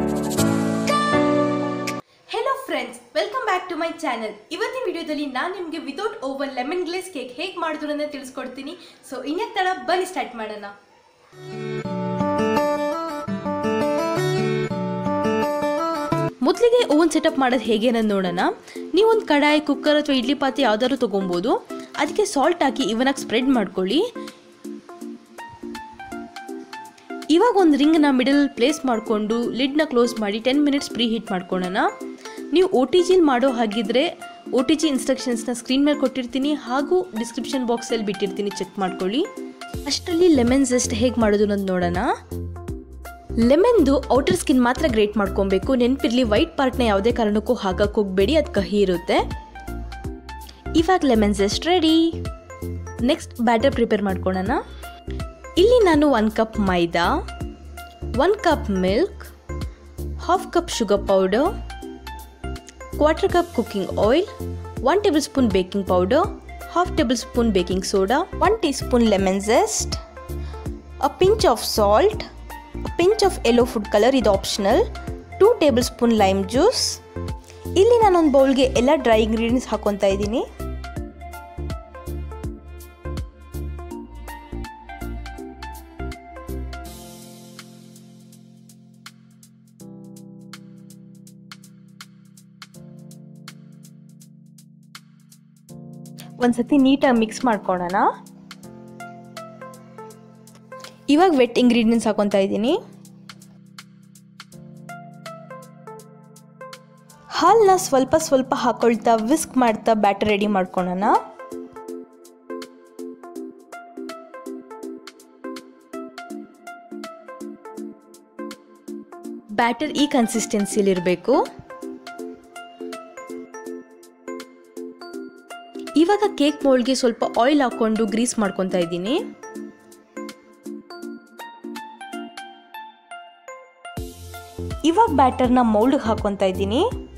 hello friends welcome back to my channel ಇವತ್ತಿನ ವಿಡಿಯೋದಲ್ಲಿ ನಾನು ನಿಮಗೆ without oven lemon glaze cake ಹೇಗೆ ಮಾಡಿದ್ರು ಅಂತ ತಿಳಿಸ್ಕೊಡ್ತೀನಿ ಸೊ ಇನ್ನೊಂದು ತಡ ಬನ್ನಿ ಸ್ಟಾರ್ಟ್ ಮಾಡೋಣ ಮೊದಲಿಗೆ ಓವನ್ ಸೆಟಪ್ ಮಾಡೋದು ಹೇಗೆ ಅನ್ನೋದು ನೋಡೋಣ ನೀವು ಒಂದು ಕಡಾಯಿ ಕುಕ್ಕರ್ ಅಥವಾ ಇಡ್ಲಿ ಪಾತ್ರೆ ಯಾವ್ದಾದ್ರು ತೊಗೊಬೋದು ಅದಕ್ಕೆ ಸಾಲ್ಟ್ ಹಾಕಿ ಇವನಾಗಿ ಸ್ಪ್ರೆಡ್ ಮಾಡ್ಕೊಳ್ಳಿ ಇವಾಗ ಒಂದು ರಿಂಗ್ನ ಮಿಡಲ್ ಪ್ಲೇಸ್ ಮಾಡಿಕೊಂಡು ಲಿಡ್ನ ಕ್ಲೋಸ್ ಮಾಡಿ ಟೆನ್ ಮಿನಿಟ್ಸ್ ಪ್ರೀ ಹೀಟ್ ಮಾಡ್ಕೊಳ್ಳೋಣ ನೀವು ಒ ಟಿ ಜಿಲಿ ಮಾಡೋ ಹಾಗಿದ್ರೆ ಒ ಟಿ ಜಿ ಇನ್ಸ್ಟ್ರಕ್ಷನ್ಸ್ನ ಸ್ಕ್ರೀನ್ ಮೇಲೆ ಕೊಟ್ಟಿರ್ತೀನಿ ಹಾಗೂ ಡಿಸ್ಕ್ರಿಪ್ಷನ್ ಬಾಕ್ಸಲ್ಲಿ ಬಿಟ್ಟಿರ್ತೀನಿ ಚೆಕ್ ಮಾಡ್ಕೊಳ್ಳಿ ಅಷ್ಟರಲ್ಲಿ ಲೆಮನ್ ಜೆಸ್ಟ್ ಹೇಗೆ ಮಾಡೋದು ಅನ್ನೋದು ನೋಡೋಣ ಲೆಮನ್ದು ಔಟರ್ ಸ್ಕಿನ್ ಮಾತ್ರ ಗ್ರೇಟ್ ಮಾಡ್ಕೊಬೇಕು ನೆನಪಿರ್ಲಿ ವೈಟ್ ಪಾರ್ಟ್ನ ಯಾವುದೇ ಕಾರಣಕ್ಕೂ ಹಾಕಕ್ಕೆ ಹೋಗಬೇಡಿ ಅದು ಕಹಿ ಇರುತ್ತೆ ಇವಾಗ lemon zest ready next batter prepare ಮಾಡ್ಕೊಳ್ಳೋಣ ಇಲ್ಲಿ ನಾನು one cup maida one cup milk half cup sugar powder quarter cup cooking oil one tablespoon baking powder half tablespoon baking soda one teaspoon lemon zest a pinch of salt a pinch of yellow food colour ಇದು optional two tablespoon lime juice ಇಲ್ಲಿ ನಾನೊಂದು ಬೌಲ್ಗೆ ಎಲ್ಲ dry ingredients ಹಾಕೊತಾ ಇದ್ದೀನಿ ಒಂದ್ಸತಿ ನೀಟಾಗಿ mix ಮಾಡ್ಕೊಳ್ಳೋಣ ಇವಾಗ ವೆಟ್ ಇಂಗ್ರೀಡಿಯೆಂಟ್ಸ್ ಹಾಕೊತಾ ಇದ್ದೀನಿ ಹಾಲನ್ನ ಸ್ವಲ್ಪ ಸ್ವಲ್ಪ ಹಾಕೊಳ್ತಾ ವಿಸ್ಕ್ ಮಾಡ್ತಾ ಬ್ಯಾಟರ್ ರೆಡಿ ಮಾಡ್ಕೊಳ್ಳೋಣ ಬ್ಯಾಟರ್ ಈ ಕನ್ಸಿಸ್ಟೆನ್ಸಿಲಿರಬೇಕು ಇವಾಗ ಕೇಕ್ ಮೋಲ್ಡ್ಗೆ ಸ್ವಲ್ಪ ಆಯಿಲ್ ಹಾಕೊಂಡು ಗ್ರೀಸ್ ಮಾಡ್ಕೊತಾ ಇದ್ದೀನಿ ಇವಾಗ ಬ್ಯಾಟರ್ನ ಮೌಲ್ಡ್ಗೆ ಹಾಕೊತಾ ಇದ್ದೀನಿ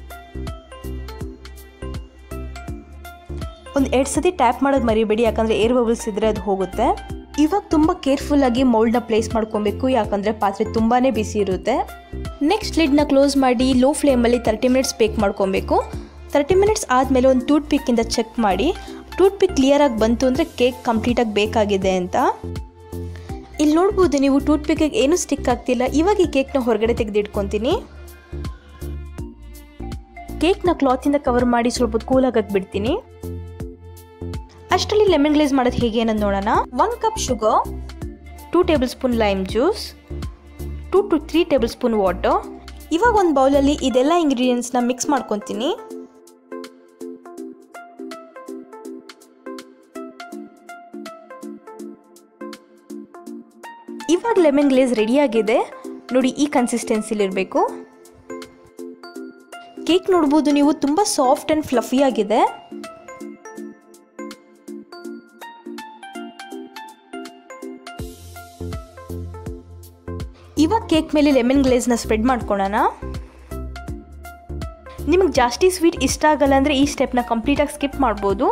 ಒಂದು ಎರಡು ಸತಿ ಟ್ಯಾಪ್ ಮಾಡೋದು ಮರಿಬೇಡಿ ಯಾಕಂದರೆ ಏರ್ ಬಬಲ್ಸ್ ಇದ್ದರೆ ಅದು ಹೋಗುತ್ತೆ ಇವಾಗ ತುಂಬ ಕೇರ್ಫುಲ್ಲಾಗಿ ಮೌಲ್ಡ್ನ ಪ್ಲೇಸ್ ಮಾಡ್ಕೊಬೇಕು ಯಾಕಂದರೆ ಪಾತ್ರೆ ತುಂಬಾ ಬಿಸಿ ಇರುತ್ತೆ ನೆಕ್ಸ್ಟ್ ಲಿಡ್ನ ಕ್ಲೋಸ್ ಮಾಡಿ ಲೋ ಫ್ಲೇಮಲ್ಲಿ ತರ್ಟಿ ಮಿನಿಟ್ಸ್ ಬೇಕ್ ಮಾಡ್ಕೊಬೇಕು ತರ್ಟಿ ಮಿನಿಟ್ಸ್ ಆದಮೇಲೆ ಒಂದು ಟೂತ್ ಪಿಕ್ಕಿಂದ ಚೆಕ್ ಮಾಡಿ ಟೂತ್ ಪಿಕ್ ಕ್ಲಿಯರಾಗಿ ಬಂತು ಅಂದರೆ ಕೇಕ್ ಕಂಪ್ಲೀಟಾಗಿ ಬೇಕಾಗಿದೆ ಅಂತ ಇಲ್ಲಿ ನೋಡ್ಬೋದು ನೀವು ಟೂತ್ ಪಿಕ್ಕಿಗೆ ಏನೂ ಸ್ಟಿಕ್ ಆಗ್ತಿಲ್ಲ ಇವಾಗ ಈ ಕೇಕ್ನ ಹೊರಗಡೆ ತೆಗೆದಿಟ್ಕೊತೀನಿ ಕೇಕ್ನ ಕ್ಲಾತಿಂದ ಕವರ್ ಮಾಡಿ ಸ್ವಲ್ಪ ಹೊತ್ತು ಕೂಲ್ ಆಗಕ್ಕೆ ಬಿಡ್ತೀನಿ ಅಷ್ಟರಲ್ಲಿ ಲೆಮನ್ ಗ್ಲೇಸ್ ಮಾಡೋದು ಹೇಗೆ ಅನ್ನೋದು ನೋಡೋಣ one cup sugar two tablespoon lime juice two to three tablespoon water ಇವಾಗ ಒಂದು ಬೌಲಲ್ಲಿ ಇದೆಲ್ಲ ಇಂಗ್ರೀಡಿಯೆಂಟ್ಸ್ನ ಮಿಕ್ಸ್ ಮಾಡ್ಕೊತೀನಿ ಇವಾಗ ಲೆಮನ್ ಗ್ಲೇಸ್ ರೆಡಿಯಾಗಿದೆ ನೋಡಿ ಈ ಕನ್ಸಿಸ್ಟೆನ್ಸಿಲಿರಬೇಕು ಕೇಕ್ ನೋಡ್ಬೋದು ನೀವು ತುಂಬ ಸಾಫ್ಟ್ ಆ್ಯಂಡ್ ಫ್ಲಫಿ ಆಗಿದೆ ಇವಾಗ ಕೇಕ್ ಮೇಲೆ ಲೆಮನ್ ಗ್ಲೇಸ್ನ ಸ್ಪ್ರೆಡ್ ಮಾಡ್ಕೊಳ್ಳೋಣ ನಿಮಗೆ ಜಾಸ್ತಿ ಸ್ವೀಟ್ ಇಷ್ಟ ಆಗಲ್ಲ ಅಂದರೆ ಈ ಸ್ಟೆಪ್ನ ಕಂಪ್ಲೀಟಾಗಿ ಸ್ಕಿಪ್ ಮಾಡ್ಬೋದು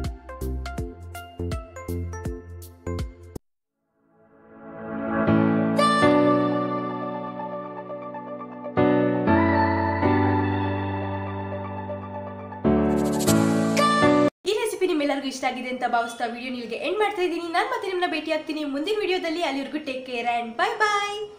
ಈ ರೆಸಿಪಿ ನಿಮ್ಮೆಲ್ಲರಿಗೂ ಇಷ್ಟ ಆಗಿದೆ ಅಂತ ಭಾವಿಸ್ತಾ ವಿಡಿಯೋ ನಿಮಗೆ ಎಂಡ್ ಮಾಡ್ತಾ ಇದ್ದೀನಿ ನಾನು ಮತ್ತೆ ನಿಮ್ಮನ್ನ ಭೇಟಿ ಆಗ್ತೀನಿ ಮುಂದಿನ ವಿಡಿಯೋದಲ್ಲಿ ಅಲ್ಲಿವರೆಗೂ take care and bye bye